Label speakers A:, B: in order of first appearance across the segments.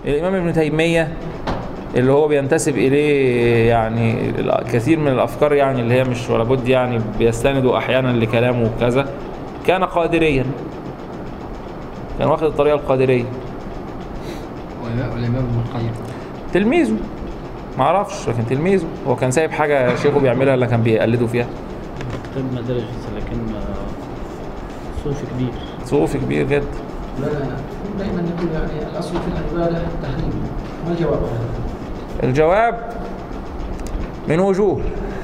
A: الإمام ابن تيمية اللي هو بينتسب إليه يعني كثير من الأفكار يعني اللي هي مش ولا بد يعني بيستندوا أحيانا لكلامه وكذا كان قادريا كان واخد الطريقة القادرية
B: والإمام ابن القيم
A: تلميذه ما اعرفش لكن تلميذه هو كان سايب حاجة شيخه بيعملها اللي كان بيقلده فيها
C: كتاب مدارج لكن صوفي كبير
A: صوفي كبير جدا
D: لا لا دائما نقول يعني الاصل في العباده التحريم ما الجواب على هذا؟
A: الجواب من وجوه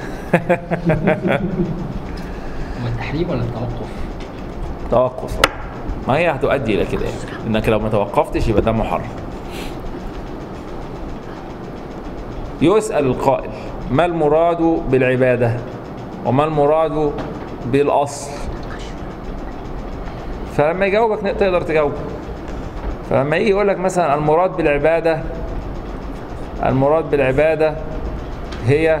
B: هو التحريم ولا التوقف؟
A: توقف ما هي هتؤدي الى كده يعني انك لو ما توقفتش يبقى ده محرم يسأل القائل ما المراد بالعبادة وما المراد بالأصل فلما يجاوبك تقدر تجاوب فلما يجي يقول لك مثلا المراد بالعبادة المراد بالعبادة هي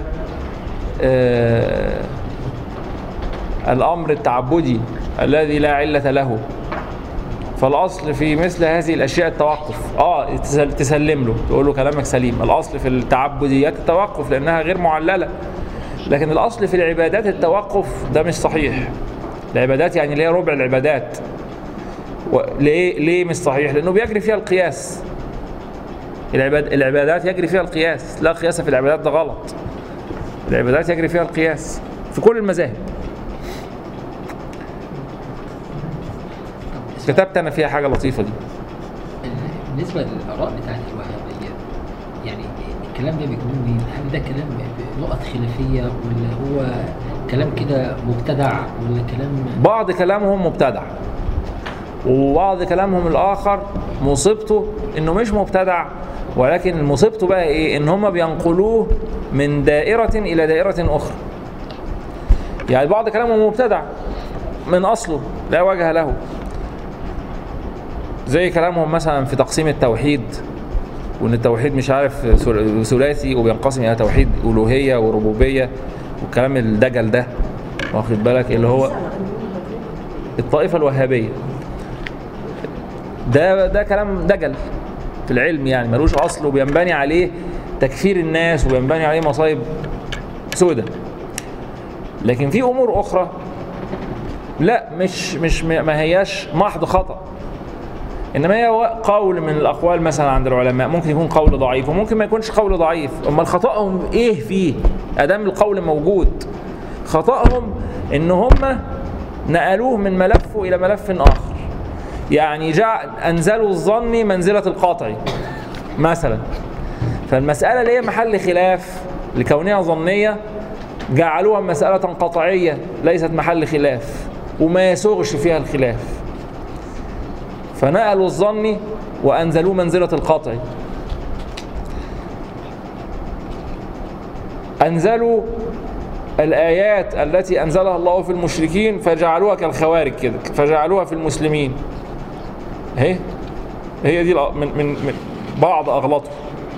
A: آه الأمر التعبدي الذي لا علة له فالاصل في مثل هذه الاشياء التوقف اه تسل- تسلم له تقول له كلامك سليم الاصل في التعبديات التوقف لانها غير معلله لكن الاصل في العبادات التوقف ده مش صحيح العبادات يعني اللي هي ربع العبادات و- ليه ليه مش صحيح لانه بيجري فيها القياس العباد العبادات يجري فيها القياس لا قياس في العبادات ده غلط العبادات يجري فيها القياس في كل المذاهب كتبت انا فيها حاجه لطيفه دي
B: بالنسبة للآراء بتاعت الوهابية يعني الكلام ده بيكون مين؟ هل ده كلام نقط خلافية ولا هو كلام كده مبتدع ولا كلام
A: بعض كلامهم مبتدع وبعض كلامهم الاخر مصيبته انه مش مبتدع ولكن مصيبته بقى ايه ان هم بينقلوه من دائره الى دائره اخرى يعني بعض كلامهم مبتدع من اصله لا وجه له زي كلامهم مثلا في تقسيم التوحيد وان التوحيد مش عارف ثل- ثلاثي وبينقسم الى توحيد الوهيه وربوبيه والكلام الدجل ده واخد بالك اللي هو الطائفه الوهابيه ده ده كلام دجل في العلم يعني ملوش اصل وبينبني عليه تكفير الناس وبينبني عليه مصايب سودة لكن في امور اخرى لا مش مش ما هياش محض خطأ انما هي قول من الاقوال مثلا عند العلماء ممكن يكون قول ضعيف وممكن ما يكونش قول ضعيف امال خطأهم ايه فيه ادام القول موجود خطأهم ان هم نقلوه من ملفه الى ملف اخر يعني جعل انزلوا الظن منزله القاطع مثلا فالمساله اللي هي محل خلاف لكونها ظنيه جعلوها مساله قطعيه ليست محل خلاف وما يسوغش فيها الخلاف فنقلوا الظن وانزلوه منزله القطع انزلوا الآيات التي أنزلها الله في المشركين فجعلوها كالخوارج كده فجعلوها في المسلمين اهي هي دي الأ- من, من, من بعض أغلطه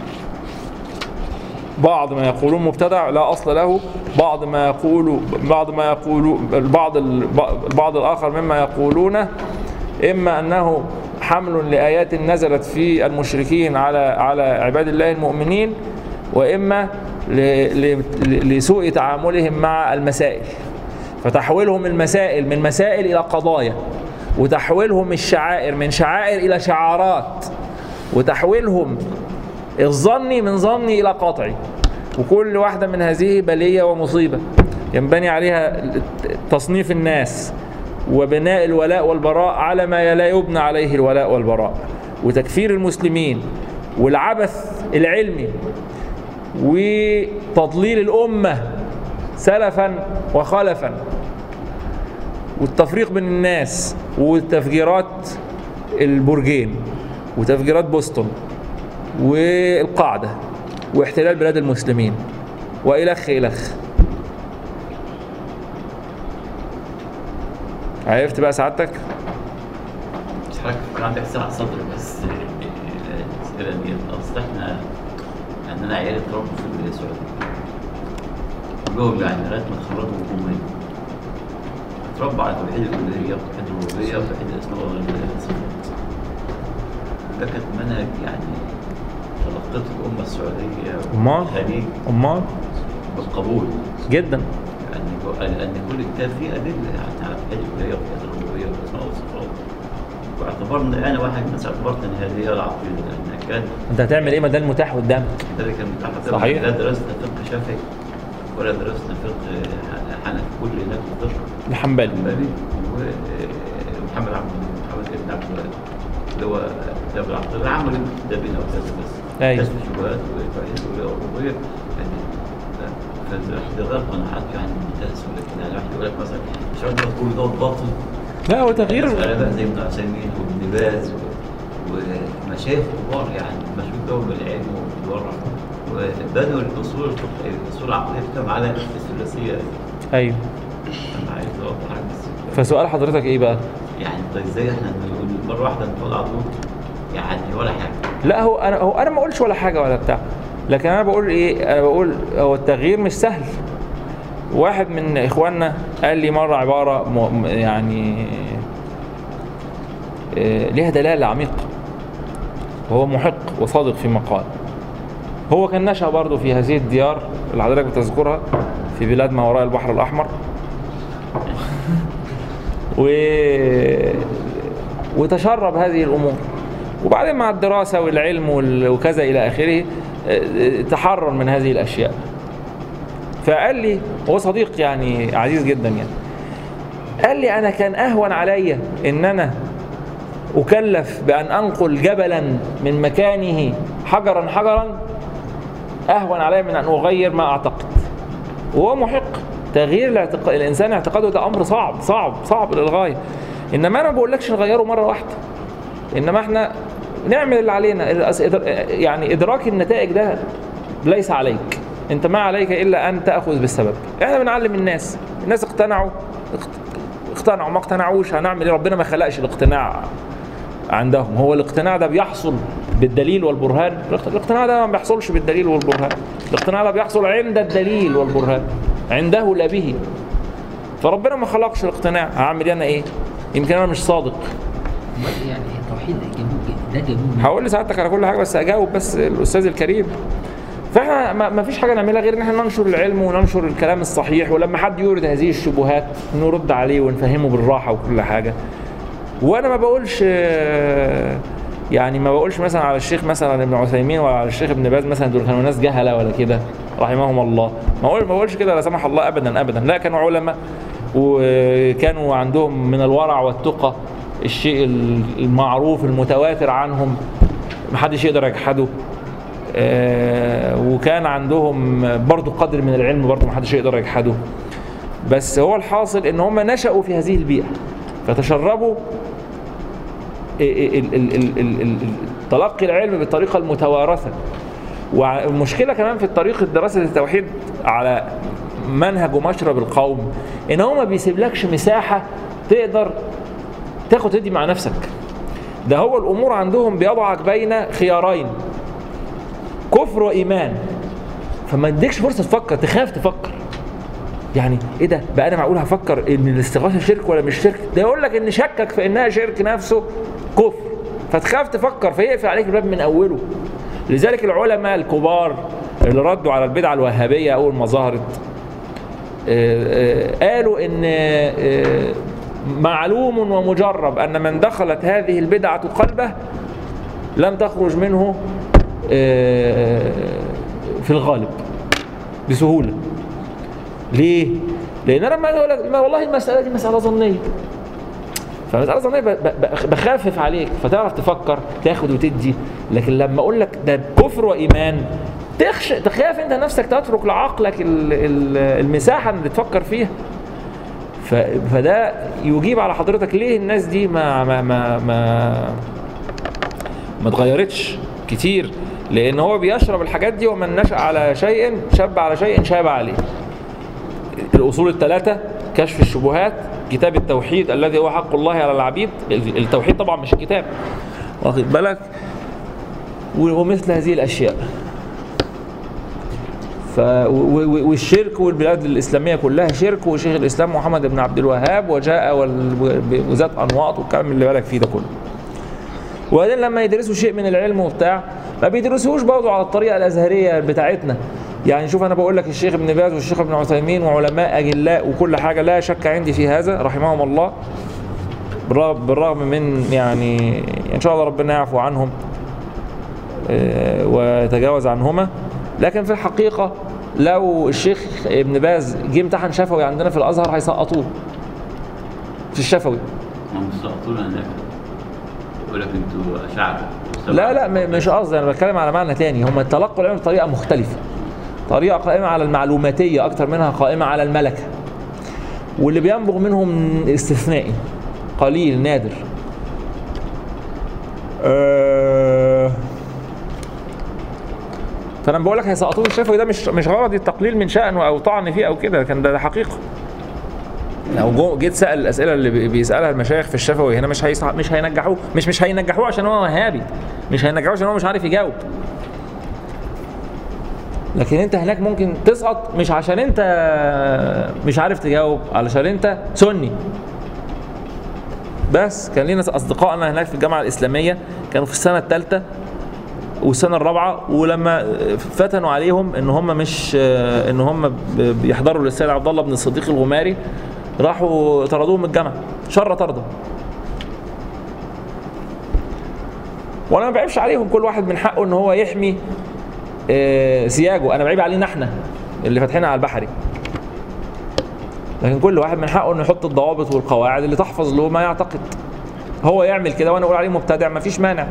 A: بعض ما يقولون مبتدع لا أصل له بعض ما يقول بعض ما يقول البعض البعض الآخر مما يقولونه إما أنه حمل لآيات نزلت في المشركين على على عباد الله المؤمنين وإما ل- ل- لسوء تعاملهم مع المسائل فتحويلهم المسائل من مسائل إلى قضايا وتحويلهم الشعائر من شعائر إلى شعارات وتحويلهم الظني من ظني إلى قطعي وكل واحدة من هذه بلية ومصيبة ينبني عليها تصنيف الناس وبناء الولاء والبراء على ما لا يبنى عليه الولاء والبراء وتكفير المسلمين والعبث العلمي وتضليل الأمة سلفا وخلفا والتفريق بين الناس وتفجيرات البرجين وتفجيرات بوسطن والقاعدة واحتلال بلاد المسلمين وإلخ إلخ عرفت بقى سعادتك؟
E: مش حضرتك كان عندك سرع صدر بس الاسئله دي اصل احنا عندنا عيال اتربوا في السعوديه كلهم يعني لغايه ما اتخرجوا حكوميه اتربوا على توحيد الالوهيه وتوحيد الربوبيه وتوحيد الاسماء والصفات ده كانت منهج يعني عقيده الامه السعوديه
A: أمال؟
E: والخليج
A: امال
E: بالقبول
A: جدا
E: يعني لان كل كتاب فيه ادله يعني على الحج الالهيه وحياه الربوبيه والاسماء والصفات واعتبرنا انا واحد الناس اعتبرت ان هذه هي العقيده لان كان
A: انت هتعمل ايه ما ده المتاح قدامك
E: ذلك المتاح
A: صحيح.
E: لا درسنا فقه شافعي ولا درسنا فقه حنفي كل هناك الفقه
A: الحنبلي
E: حنبلي ومحمد عبد محمد ابن عبد الوهاب اللي هو كتاب العقيده العمل ده بينا وكذا بس
A: أيوة.
E: كشف الشبهات وتوحيد الالوهيه والربوبيه يعني فالاحتضار قناعات يعني ممتاز ولكن يعني واحد يقول لك مثلا مش عارف تقول ده باطل
A: لا هو تغيير
E: مسألة بقى زي ابن عثيمين وابن باز و- ومشايخ كبار يعني مشهور لهم بالعلم وبالورع وبنوا الاصول الفقهيه الاصول العقديه بتاعهم على الثلاثيه
A: ايوه
E: انا عايز اوضح حاجه بس
A: فسؤال حضرتك ايه بقى
E: يعني طيب ازاي احنا نقول مره واحده نقول على طول يعني ولا حاجه
A: لا هو انا هو انا ما اقولش ولا حاجه ولا بتاع لكن انا بقول ايه انا بقول هو التغيير مش سهل واحد من اخواننا قال لي مره عباره م- م- يعني آه، ليها دلاله عميقه وهو محق وصادق فيما قال هو كان نشأ برضه في هذه الديار اللي حضرتك بتذكرها في بلاد ما وراء البحر الأحمر و... وتشرب هذه الأمور وبعدين مع الدراسة والعلم وال- وكذا إلى آخره آه، تحرر من هذه الأشياء فقال لي هو صديق يعني عزيز جدا يعني قال لي أنا كان أهون عليا إن أنا أكلف بأن أنقل جبلا من مكانه حجرا حجرا أهون علي من أن أغير ما أعتقد وهو محق تغيير الاعتقاد الإنسان اعتقاده ده أمر صعب صعب صعب للغاية إنما أنا ما بقولكش نغيره مرة واحدة إنما إحنا نعمل اللي علينا الأس- إدر- يعني إدراك النتائج ده ليس عليك أنت ما عليك إلا أن تأخذ بالسبب إحنا بنعلم الناس الناس اقتنعوا اقت- اقتنعوا ما اقتنعوش هنعمل ايه ربنا ما خلقش الاقتناع عندهم هو الاقتناع ده بيحصل بالدليل والبرهان الاقت- الاقتناع ده ما بيحصلش بالدليل والبرهان الاقتناع ده بيحصل عند الدليل والبرهان عنده لا به فربنا ما خلقش الاقتناع هعمل انا ايه يمكن انا مش صادق
B: أمال يعني التوحيد جميل جدا ده جميل
A: هقول لسعادتك على كل حاجه بس اجاوب بس الاستاذ الكريم فاحنا ما ما فيش حاجه نعملها غير ان احنا ننشر العلم وننشر الكلام الصحيح ولما حد يورد هذه الشبهات نرد عليه ونفهمه بالراحه وكل حاجه وانا ما بقولش آه، يعني ما بقولش مثلا على الشيخ مثلا ابن عثيمين ولا على الشيخ ابن باز مثلا دول كانوا ناس جهله ولا كده رحمهم الله ما اقول ما بقولش كده لا سمح الله ابدا ابدا لا كانوا علماء وكانوا عندهم من الورع والتقى الشيء المعروف المتواتر عنهم محدش يقدر يجحده آه، وكان عندهم برضو قدر من العلم برضو محدش يقدر يجحده بس هو الحاصل ان هم نشأوا في هذه البيئة فتشربوا ال- ال- ال- ال- ال- ال- تلقي العلم بالطريقة المتوارثة والمشكلة كمان في طريقة دراسة التوحيد على منهج ومشرب القوم ان هو ما بيسيبلكش مساحة تقدر تاخد تدي مع نفسك ده هو الامور عندهم بيضعك بين خيارين كفر وايمان فما اديكش فرصه تفكر تخاف تفكر يعني ايه ده بقى انا معقول هفكر ان الاستغاثه شرك ولا مش شرك ده يقول لك ان شكك في انها شرك نفسه كفر فتخاف تفكر فيقفل عليك الباب من اوله لذلك العلماء الكبار اللي ردوا على البدعه الوهابيه اول ما ظهرت آه، آه، قالوا ان آه، معلوم ومجرب ان من دخلت هذه البدعه قلبه لم تخرج منه آه، في الغالب بسهوله ليه؟ لان انا لما اقول لك ما والله المساله دي مساله ظنيه فمساله ظنيه ب- ب- بخفف عليك فتعرف تفكر تاخد وتدي لكن لما اقول لك ده كفر وايمان تخش تخاف انت نفسك تترك لعقلك ال- ال- المساحه اللي تفكر فيها ف... فده يجيب على حضرتك ليه الناس دي ما ما ما ما, ما اتغيرتش كتير لان هو بيشرب الحاجات دي ومن نشأ على شيء شاب على شيء شاب عليه الاصول الثلاثه كشف الشبهات كتاب التوحيد الذي هو حق الله على العبيد التوحيد طبعا مش الكتاب واخد بالك ومثل هذه الاشياء ف و- و- والشرك والبلاد الاسلاميه كلها شرك وشيخ الاسلام محمد بن عبد الوهاب وجاء وال- وذات انواط والكلام اللي بالك فيه ده كله وبعدين لما يدرسوا شيء من العلم وبتاع ما بيدرسوش برضه على الطريقه الازهريه بتاعتنا يعني شوف انا بقول لك الشيخ ابن باز والشيخ ابن عثيمين وعلماء اجلاء وكل حاجه لا شك عندي في هذا رحمهم الله بالرغم بالرغم من يعني ان شاء الله ربنا يعفو عنهم آه، ويتجاوز عنهما لكن في الحقيقه لو الشيخ ابن باز جه امتحن شفوي عندنا في الازهر هيسقطوه في الشفوي
E: هم سقطونا هناك يقول لك انتوا اشاعره
A: لا لا م- مش قصدي انا بتكلم على معنى تاني هم تلقوا العلم بطريقه مختلفه طريقه قائمه على المعلوماتيه اكتر منها قائمه على الملكه واللي بينبغ منهم استثنائي قليل نادر أه فانا بقول لك هيسقطوه الشفوي ده مش مش غرضي التقليل من شأنه او طعن فيه او كده كان ده, ده حقيقه لو جو جيت سال الاسئله اللي بي- بيسالها المشايخ في الشفوي هنا مش هيصح مش هينجحوه مش مش هينجحوه عشان هو وهابي مش هينجحوه عشان هو مش عارف يجاوب لكن انت هناك ممكن تسقط مش عشان انت مش عارف تجاوب علشان انت سني بس كان لينا اصدقائنا هناك في الجامعه الاسلاميه كانوا في السنه الثالثه والسنه الرابعه ولما فتنوا عليهم ان هم مش ان هم بيحضروا للسيد عبد الله بن الصديق الغماري راحوا طردوهم من الجامعه شر طردهم وانا ما بعيبش عليهم كل واحد من حقه ان هو يحمي آه، سياجه انا بعيب علينا احنا اللي فاتحينها على البحري لكن كل واحد من حقه انه يحط الضوابط والقواعد اللي تحفظ له ما يعتقد هو يعمل كده وانا اقول عليه مبتدع ما فيش مانع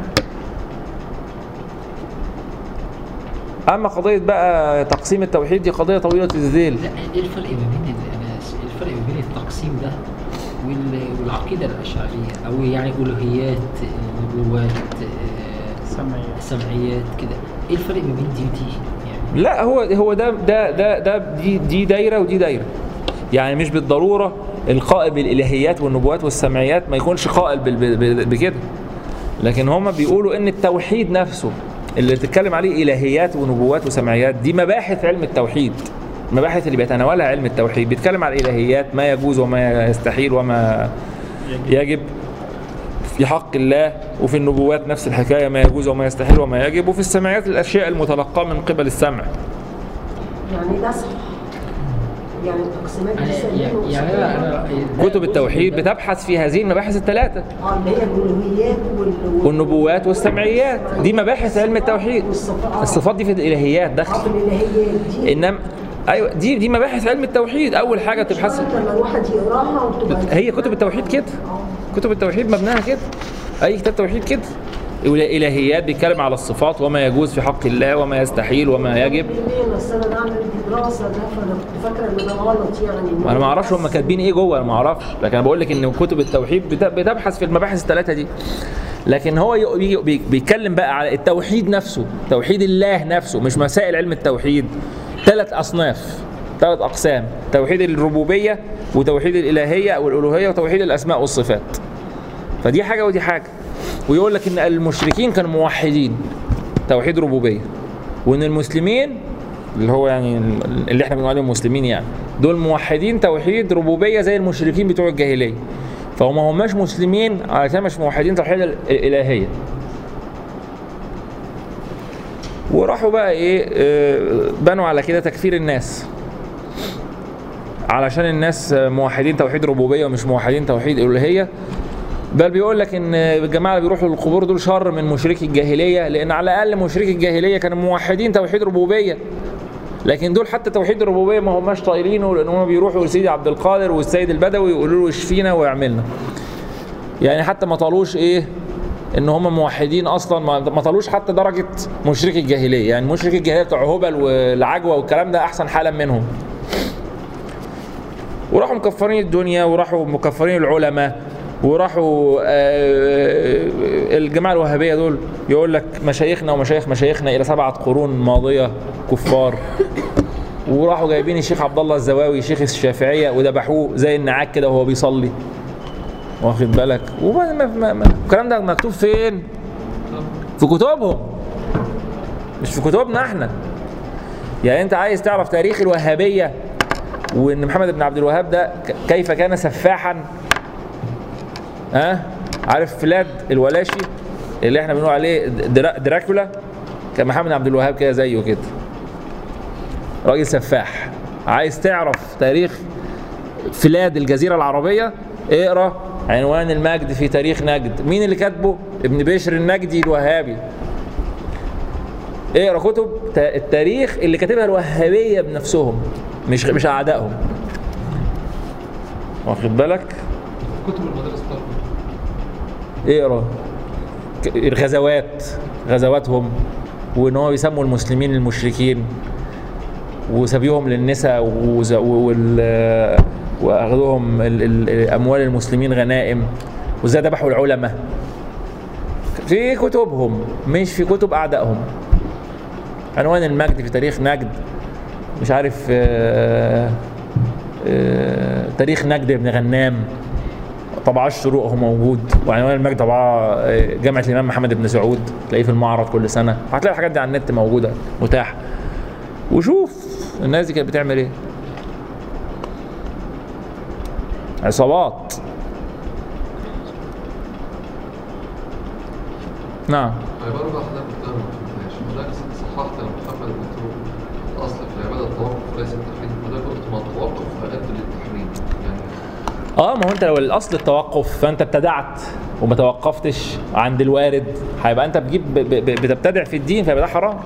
A: اما قضيه بقى تقسيم التوحيد دي قضيه طويله الذيل
B: لا ايه الفرق ما بين ال- انا س- الفرق ما بين التقسيم ده وال- والعقيده الاشعريه او يعني الوهيات نبوات آه،
C: سمعية
B: سمعيات كده ايه الفرق ما بين دي ودي يعني
A: لا هو هو ده ده ده ده دي دي دايره ودي دايره يعني مش بالضروره القائل بالالهيات والنبوات والسمعيات ما يكونش قائل بال- بال- بال- بكده لكن هم بيقولوا ان التوحيد نفسه اللي تتكلم عليه الهيات ونبوات وسمعيات دي مباحث علم التوحيد المباحث اللي بيتناولها علم التوحيد بيتكلم على الالهيات ما يجوز وما يستحيل وما يجب في حق الله وفي النبوات نفس الحكايه ما يجوز وما يستحيل وما يجب وفي السمعيات الاشياء المتلقاه من قبل السمع
F: يعني ده صح يعني التقسيمات دي
B: أنا
F: سليمة
B: يعني يعني انا
F: وصحيحة.
B: انا
A: كتب التوحيد بتبحث في هذه المباحث الثلاثه
F: اه اللي هي الالوهيات وال-
A: والنبوات والسمعيات دي مباحث علم التوحيد
F: والصفات آه.
A: الصفات دي في الالهيات
F: اه
A: دخل
F: في الالهيات دي
A: انما ايوه دي دي مباحث علم التوحيد اول حاجه تبحث
F: شرط لما الواحد يقراها وتبقى
A: هي كتب التوحيد كده
F: اه
A: كتب التوحيد مبناها كده اي كتاب توحيد كده الالهيات بيتكلم على الصفات وما يجوز في حق الله وما يستحيل وما يجب
F: ليه بس انا بعمل دي دراسه ده فانا كنت فاكره ان ده غلط يعني
A: انا ما اعرفش هم كاتبين ايه جوه انا ما اعرفش لكن انا بقول لك ان كتب التوحيد بت- بتبحث في المباحث الثلاثه دي لكن هو ي- بي- بي- بيتكلم بقى على التوحيد نفسه توحيد الله نفسه مش مسائل علم التوحيد ثلاث اصناف ثلاث اقسام توحيد الربوبيه وتوحيد الالهيه او الالوهيه وتوحيد الاسماء والصفات فدي حاجه ودي حاجه ويقول لك ان المشركين كانوا موحدين توحيد ربوبيه وان المسلمين اللي هو يعني اللي احنا بنقول عليهم مسلمين يعني دول موحدين توحيد ربوبيه زي المشركين بتوع الجاهليه فهم هماش مسلمين علشان مش موحدين توحيد ال- الالهيه وراحوا بقى ايه آه، بنوا على كده تكفير الناس علشان الناس موحدين توحيد ربوبيه ومش موحدين توحيد الوهيه بل بيقول لك ان الجماعه اللي بيروحوا للقبور دول شر من مشركي الجاهليه لان على الاقل مشركي الجاهليه كانوا موحدين توحيد ربوبيه لكن دول حتى توحيد الربوبيه ما هماش طايلينه لان هم بيروحوا لسيدي عبد القادر والسيد البدوي يقولوا له اشفينا واعملنا يعني حتى ما طالوش ايه ان هم موحدين اصلا ما ما طالوش حتى درجه مشركي الجاهليه يعني مشركي الجاهليه بتوع هبل والعجوه والكلام ده احسن حالا منهم وراحوا مكفرين الدنيا وراحوا مكفرين العلماء وراحوا آه، الجماعه الوهابيه دول يقول لك مشايخنا ومشايخ مشايخنا الى سبعه قرون ماضيه كفار وراحوا جايبين الشيخ عبد الله الزواوي شيخ الشافعيه وذبحوه زي النعاج كده وهو بيصلي واخد بالك وما- ما- ما- ما- الكلام ده مكتوب فين؟ في كتبهم مش في كتبنا احنا يعني انت عايز تعرف تاريخ الوهابيه وان محمد بن عبد الوهاب ده ك- كيف كان سفاحا ها عارف فلاد الولاشي اللي احنا بنقول عليه درا- دراكولا كان محمد عبد الوهاب كده زيه كده راجل سفاح عايز تعرف تاريخ بلاد الجزيرة العربية اقرا عنوان المجد في تاريخ نجد مين اللي كاتبه ابن بشر النجدي الوهابي اقرا كتب تا- التاريخ اللي كاتبها الوهابية بنفسهم مش مش اعدائهم واخد بالك
G: كتب المدارس بتاعتنا
A: اقرا ك- الغزوات غزواتهم وان هو بيسموا المسلمين المشركين وسبيهم للنساء وز- وال واخذوهم ال- ال- اموال المسلمين غنائم وازاي ذبحوا العلماء في كتبهم مش في كتب اعدائهم عنوان المجد في تاريخ نجد مش عارف آه، آه، تاريخ نجد بن غنام طبعا الشروق هو موجود وعنوان المجد طبعا جامعه الامام محمد بن سعود تلاقيه في المعرض كل سنه هتلاقي الحاجات دي على النت موجوده متاحه وشوف الناس دي كانت بتعمل ايه عصابات نعم
G: هي برضه حضرتك بتقول ما فهمتهاش حضرتك صححت لما محمد بتقول الاصل في العباده التوقف وليس التحريم حضرتك قلت ما التوقف ادى للتحريم يعني
A: اه ما هو انت لو الاصل التوقف فانت ابتدعت وما توقفتش عند الوارد هيبقى انت بتجيب ب- ب- بتبتدع في الدين فيبقى ده حرام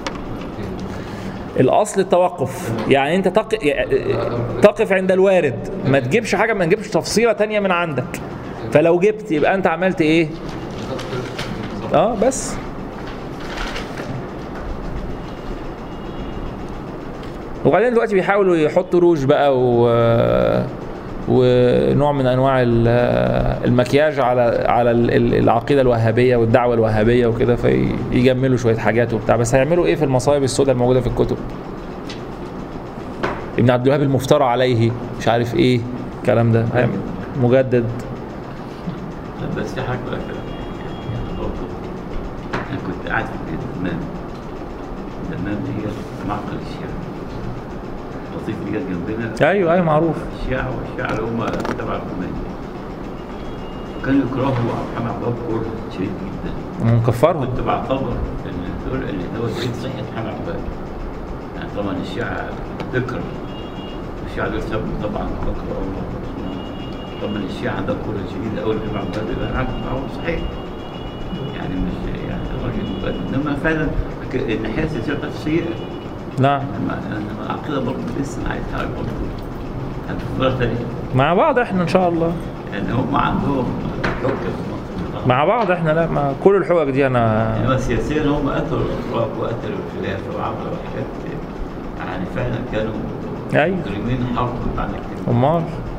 A: الاصل التوقف يعني انت تق... تقف عند الوارد ما تجيبش حاجه ما تجيبش تفصيله تانية من عندك فلو جبت يبقى انت عملت ايه اه بس وبعدين دلوقتي بيحاولوا يحطوا روج بقى و ونوع من انواع ال- المكياج على على ال- ال- العقيده الوهابيه والدعوه الوهابيه وكده فيجملوا شويه حاجات وبتاع بس هيعملوا ايه في المصايب السوداء الموجوده في الكتب ابن عبد الوهاب المفترى عليه مش عارف ايه الكلام ده هيعمل مجدد
E: طب بس في حاجه بقى كده يعني برضه انا كنت قاعد في البيت زمان زمان دي معقل الشيعة لطيف دي جت جنبنا
A: ايوه ايوه معروف
E: الشيعة والشيعة اللي هم تبع الرومانية كانوا يكرهوا محمد عبد الوهاب كره شديد جدا
A: مكفرهم
E: كنت بعتبر ان دول ان هو دليل صحه محمد عبد الوهاب يعني طبعا الشيعة تكره الشيعة دول سبوا طبعا بكر عمر وعثمان طبعا الشيعة عندهم كره شديدة قوي لمحمد عبد الوهاب يبقى العكس معه صحيح يعني مش يعني الراجل مبادئ انما فعلا ك- الناحية السياسية بتاعت سيئة
A: نعم
E: انما انما العقيدة برضه لسه عايز حاجة برضه هتفضل تاني
A: مع بعض احنا ان شاء الله
E: لان هم عندهم حكم في مصر
A: مع بعض احنا لا ما كل الحجج دي انا
E: انما سياسيا هم قتلوا الاتراك وقتلوا الخلافه وعملوا حاجات يعني فعلا كانوا
A: ايوه
E: مجرمين حرب بمعنى كده
A: امال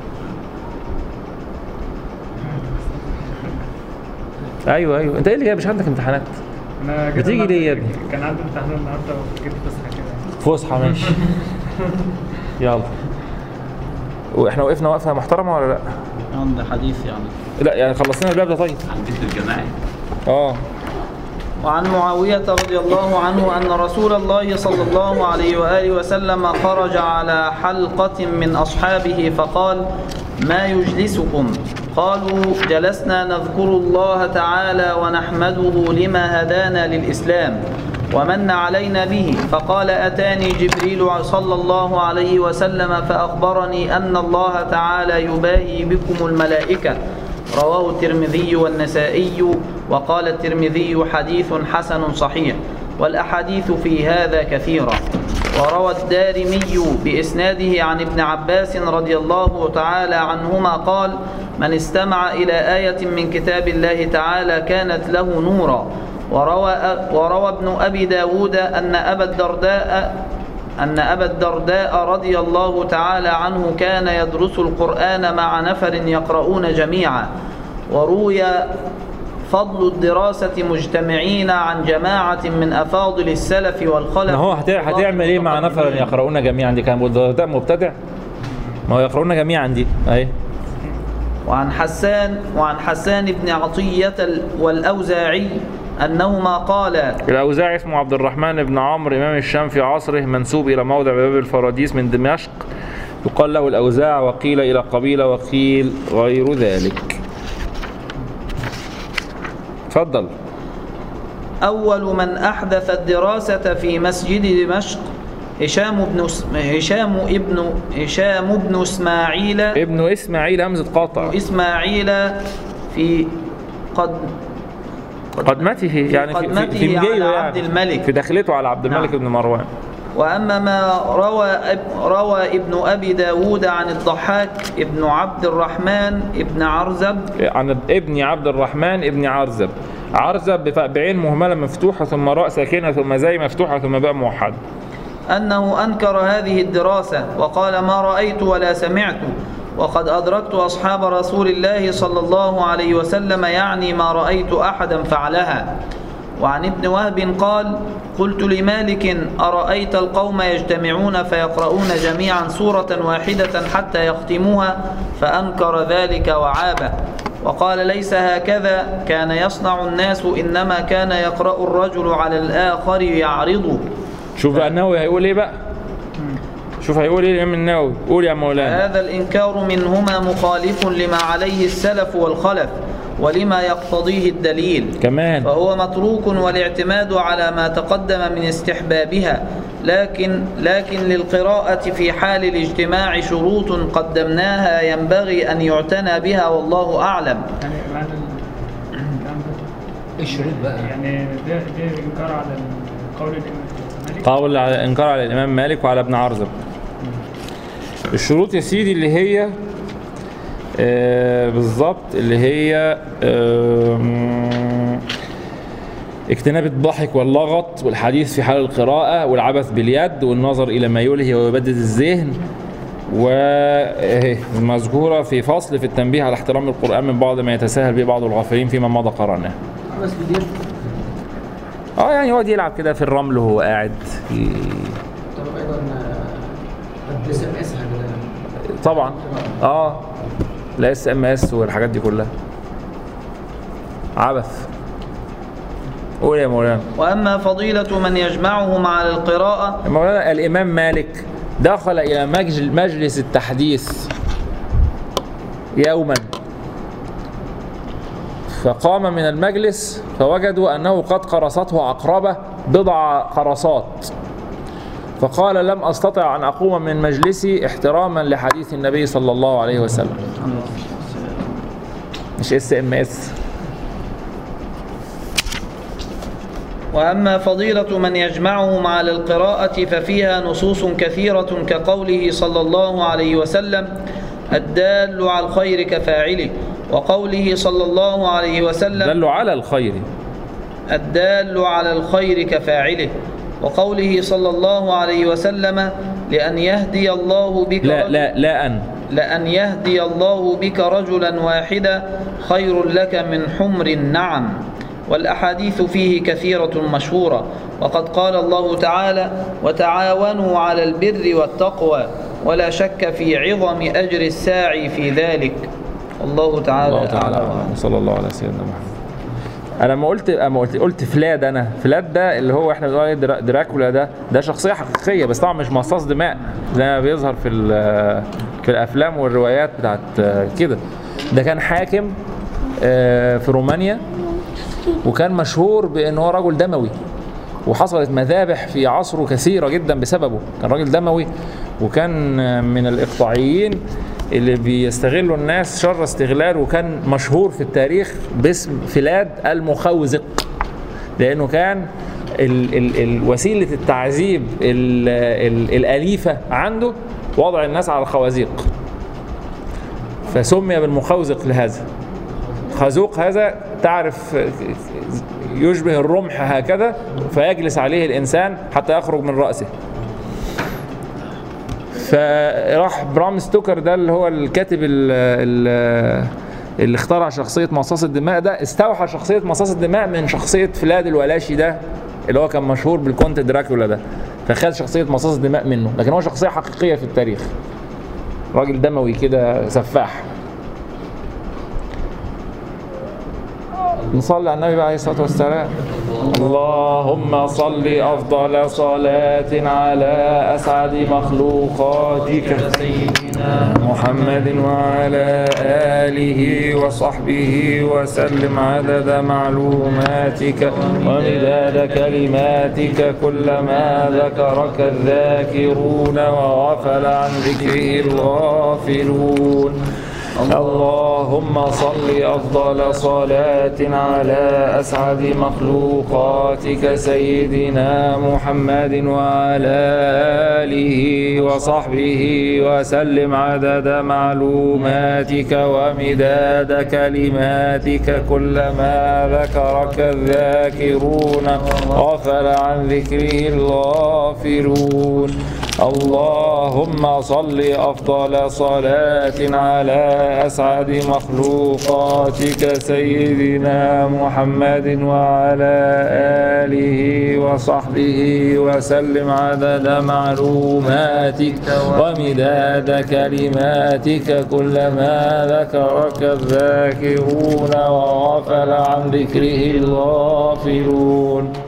A: ايوه ايوه انت ايه اللي جاي مش عندك امتحانات
H: انا جيت
A: بتيجي ليه يا ابني؟
H: كان عندي امتحان النهارده وجيت فسحه كده
A: فسحه ماشي يلا واحنا وقفنا وقفه محترمه ولا لا؟
C: عند حديث يعني
A: لا يعني خلصنا الباب ده طيب
E: عن بيت الجماعي
A: اه
I: وعن معاوية رضي الله عنه أن رسول الله صلى الله عليه وآله وسلم خرج على حلقة من أصحابه فقال ما يجلسكم قالوا جلسنا نذكر الله تعالى ونحمده لما هدانا للإسلام ومن علينا به فقال أتاني جبريل صلى الله عليه وسلم فأخبرني أن الله تعالى يباهي بكم الملائكة رواه الترمذي والنسائي وقال الترمذي حديث حسن صحيح والأحاديث في هذا كثيرة وروى الدارمي بإسناده عن ابن عباس رضي الله تعالى عنهما قال من استمع إلى آية من كتاب الله تعالى كانت له نورا وروى, وروى ابن أبي داود أن أبا الدرداء أن أبا الدرداء رضي الله تعالى عنه كان يدرس القرآن مع نفر يقرؤون جميعا وروي فضل الدراسة مجتمعين عن جماعة من أفاضل السلف والخلف
A: ما هو هت- هتعمل ايه مع نفر يقرؤون جميعا دي كان ده مبتدع ما هو يقرؤون جميعا دي اهي
I: وعن حسان وعن حسان بن عطية ال- والأوزاعي أنهما قالا
A: الأوزاعي اسمه عبد الرحمن بن عمرو إمام الشام في عصره منسوب إلى موضع باب الفراديس من دمشق يقال له الأوزاع وقيل إلى قبيلة وقيل غير ذلك اتفضل
I: أول من أحدث الدراسة في مسجد دمشق هشام بن اس- هشام ابن هشام بن إسماعيل
A: ابن اسماعيل همزه قاطع
I: إسماعيل في قد
A: قدمته يعني في, في,
I: قدمته
A: في
I: على
A: مجيئه
I: عبد
A: يعني
I: الملك.
A: في دخلته على عبد الملك
I: نعم.
A: بن مروان
I: وأما ما روى روى ابن أبي داود عن الضحاك ابن عبد الرحمن ابن عرزب
A: عن ابن عبد الرحمن ابن عرزب عرزب بف- بعين مهمله مفتوحه ثم راء ساكنه ثم زي مفتوحه ثم باء موحد
I: أنه أنكر هذه الدراسة وقال ما رأيت ولا سمعت وقد أدركت أصحاب رسول الله صلى الله عليه وسلم يعني ما رأيت أحدا فعلها وعن ابن وهب قال قلت لمالك أرأيت القوم يجتمعون فيقرؤون جميعا سورة واحدة حتى يختموها فأنكر ذلك وعابه وقال ليس هكذا كان يصنع الناس إنما كان يقرأ الرجل على الآخر يعرضه
A: شوف بقى النووي هيقول ايه بقى شوف هيقول ايه الامام النووي قول يا مولانا
I: هذا الإنكار منهما مخالف لما عليه السلف والخلف ولما يقتضيه الدليل
A: كمان
I: فهو متروك والاعتماد على ما تقدم من استحبابها لكن لكن للقراءة في حال الاجتماع شروط قدمناها ينبغي أن يعتنى بها والله أعلم
H: يعني معنى ال- الكلام ده
B: الشروط بقى
H: يعني ده ده انكار على قول الامام مالك
A: قول على انكار على الامام مالك وعلى ابن عرزب الشروط يا سيدي اللي هي آه بالظبط اللي هي آه اجتناب الضحك واللغط والحديث في حال القراءة والعبث باليد والنظر إلى ما يلهي ويبدد الذهن ومذكورة في فصل في التنبيه على احترام القرآن من بعض ما يتساهل به بعض الغافلين فيما مضى قرأناه
D: بس بدير
A: اه يعني يقعد يلعب كده في الرمل وهو قاعد ي-
D: طب ايضا الاس ام اس هكذا
A: طبعا اه لا اس ام اس والحاجات دي كلها عبث قول يا مولانا
I: وأما فضيلة من يجمعهم على القراءة
A: مولانا الامام مالك دخل الى مجل- مجلس التحديث يوما فقام من المجلس فوجدوا انه قد قرصته عقربه بضع قرصات فقال لم استطع ان اقوم من مجلسي احتراما لحديث النبي صلى الله عليه وسلم مش اس ام اس
I: وأما فضيلة من يجمعهم على القراءة ففيها نصوص كثيرة كقوله صلى الله عليه وسلم الدال على الخير كفاعله وقوله صلى الله عليه وسلم
A: دلوا على الخير
I: الدال على الخير كفاعله وقوله صلى الله عليه وسلم لأن يهدي الله بك
A: لا
I: رجل-
A: لا لا ان
I: لأن يهدي الله بك رجلا واحدا خير لك من حمر النعم والأحاديث فيه كثيرة مشهورة وقد قال الله تعالى وتعاونوا على البر والتقوى ولا شك في عظم أجر الساعي في ذلك الله تعالى,
A: الله تعالى
I: أعلم.
A: أعلم. صلى الله على سيدنا محمد انا لما قلت اما قلت قلت فلاد انا فلاد ده اللي هو احنا بنقول عليه درا- دراكولا ده ده شخصيه حقيقيه بس طبعا مش مصاص دماء زي ما بيظهر في ال- في الافلام والروايات بتاعت آه، كده ده كان حاكم آه، في رومانيا وكان مشهور بان هو رجل دموي وحصلت مذابح في عصره كثيره جدا بسببه كان راجل دموي وكان آه، من الاقطاعيين اللي بيستغلوا الناس شر استغلال وكان مشهور في التاريخ باسم فلاد المخوزق لانه كان ال ال ال وسيله التعذيب ال ال الاليفه عنده وضع الناس على الخوازيق فسمي بالمخوزق لهذا خازوق هذا تعرف يشبه الرمح هكذا فيجلس عليه الانسان حتى يخرج من راسه فراح برام ستوكر ده اللي هو الكاتب ال ال اللي اخترع شخصية مصاص الدماء ده استوحى شخصية مصاص الدماء من شخصية فلاد الولاشي ده اللي هو كان مشهور بالكونت دراكولا ده فخد شخصية مصاص الدماء منه لكن هو شخصية حقيقية في التاريخ راجل دموي كده سفاح نصلي على النبي عليه الصلاة والسلام اللهم صل أفضل صلاة على أسعد مخلوقاتك سيدنا محمد وعلى آله وصحبه وسلم عدد معلوماتك ومداد كلماتك كلما ذكرك الذاكرون وغفل عن ذكره الغافلون اللهم صل أفضل صلاة على أسعد مخلوقاتك سيدنا محمد وعلى آله وصحبه وسلم عدد معلوماتك ومداد كلماتك كلما ذكرك الذاكرون غفل عن ذكره الغافلون اللهم صل أفضل صلاة على أسعد مخلوقاتك سيدنا محمد وعلى آله وصحبه وسلم عدد معلوماتك ومداد كلماتك كلما ذكرك الذاكرون وغفل عن ذكره الغافلون